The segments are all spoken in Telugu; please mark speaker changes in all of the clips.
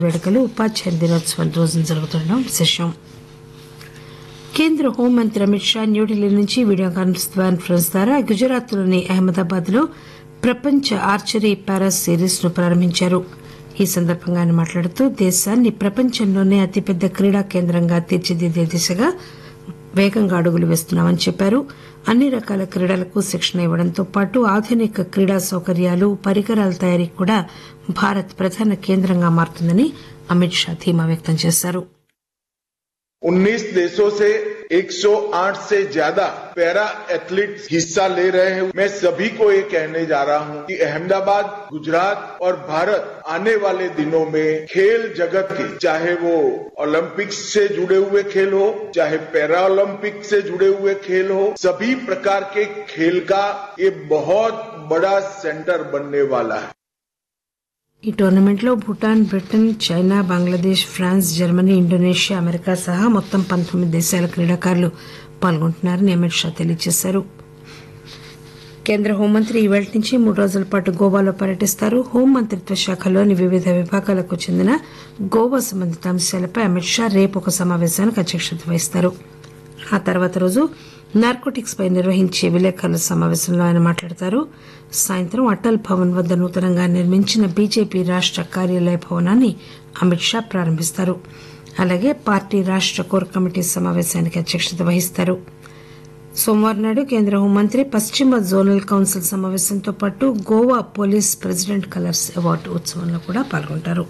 Speaker 1: వేడుకలు ఉపాధ్యాయ దినోత్సవం రోజున జరుగుతుండడం విశేషం కేంద్ర హోంమంత్రి అమిత్ షా న్యూఢిల్లీ నుంచి వీడియో కాన్ఫరెన్స్ ద్వారా గుజరాత్లోని అహ్మదాబాద్ లో ప్రపంచ ఆర్చరీ పారా సిరీస్ ను ప్రారంభించారు ఈ సందర్భంగా ఆయన మాట్లాడుతూ దేశాన్ని ప్రపంచంలోనే అతిపెద్ద క్రీడా కేంద్రంగా తీర్చిదిద్దే దిశగా వేగంగా అడుగులు వేస్తున్నామని చెప్పారు అన్ని రకాల క్రీడలకు శిక్షణ ఇవ్వడంతో పాటు ఆధునిక క్రీడా సౌకర్యాలు పరికరాల తయారీకి కూడా భారత్ ప్రధాన కేంద్రంగా మారుతుందని అమిత్ షా ధీమా వ్యక్తం చేశారు
Speaker 2: 19 देशों से 108 से ज्यादा पैरा एथलीट्स हिस्सा ले रहे हैं मैं सभी को ये कहने जा रहा हूं कि अहमदाबाद गुजरात और भारत आने वाले दिनों में खेल जगत के चाहे वो ओलंपिक्स से जुड़े हुए खेल हो चाहे पैरा ओलंपिक से जुड़े हुए खेल हो सभी प्रकार के खेल का ये बहुत बड़ा सेंटर बनने वाला है
Speaker 1: ఈ టోర్నమెంట్ లో Bhutan Britain China Bangladesh France Germany Indonesia America సహా మొత్తం పంతొమ్మిది దేశాల క్రీడాకారులు పాల్గొంటున్నారని అమిత్ షా తెలియజేశారు కేంద్ర హోంమంత్రి ఈ వేళ నుంచి మూడు రోజుల పాటు గోవాలో పర్యటిస్తారు హోంమంత్రిత్వ శాఖలోని వివిధ విభాగాలకు చెందిన గోవా సంబంధిత అంశాలపై అమిత్ షా రేపు ఒక సమావేశానికి అధ్యక్షత వహిస్తారు ఆ తర్వాత రోజు నార్కోటిక్స్ పై నిర్వహించే విలేకరుల సమావేశంలో ఆయన మాట్లాడతారు సాయంత్రం అటల్ భవన్ వద్ద నూతనంగా నిర్మించిన బీజేపీ రాష్ట కార్యాలయ భవనాన్ని అమిత్ షా ప్రారంభిస్తారు అలాగే పార్టీ రాష్ట కోర్ కమిటీ సమావేశానికి అధ్యక్షత వహిస్తారు సోమవారం నాడు కేంద్ర హోంమంత్రి పశ్చిమ జోనల్ కౌన్సిల్ సమావేశంతో పాటు Goa police president colours award ఉత్సవంలో కూడా పాల్గొంటారు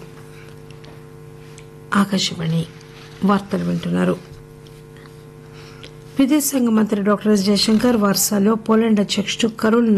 Speaker 1: ఆకాశవాణి వార్తలు వింటున్నారు విదేశాంగ మంత్రి డాక్టర్ ఎస్ జయశంకర్ వార్సాలో పోలాండ్ అధ్యకుడు కరోల్